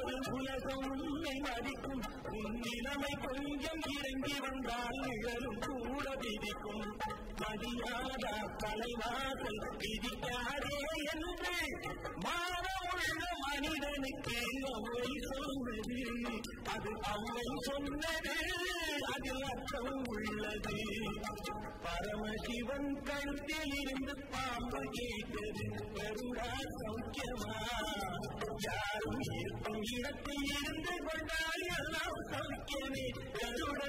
உலகம் உன்னை மதிக்கும் உன் நிலைமை கொஞ்சம் இறங்கி வந்தால் நிழலும் கூட விதிக்கும் மதியாத தலைவாசல் விதிக்காதே என்று மாறவுள்ள மனிதனுக்கு அவை சொன்னது அது அவை சொன்னது அதில் அர்த்தம் உள்ளது பரமசிவன் கழுத்தில் இருந்து பாம்பு கேட்டது கருடா சௌக்கியமா யாரும் இருக்கும் இடத்தில் இருந்து கொண்டால் எல்லாம் சௌக்கியமே கருட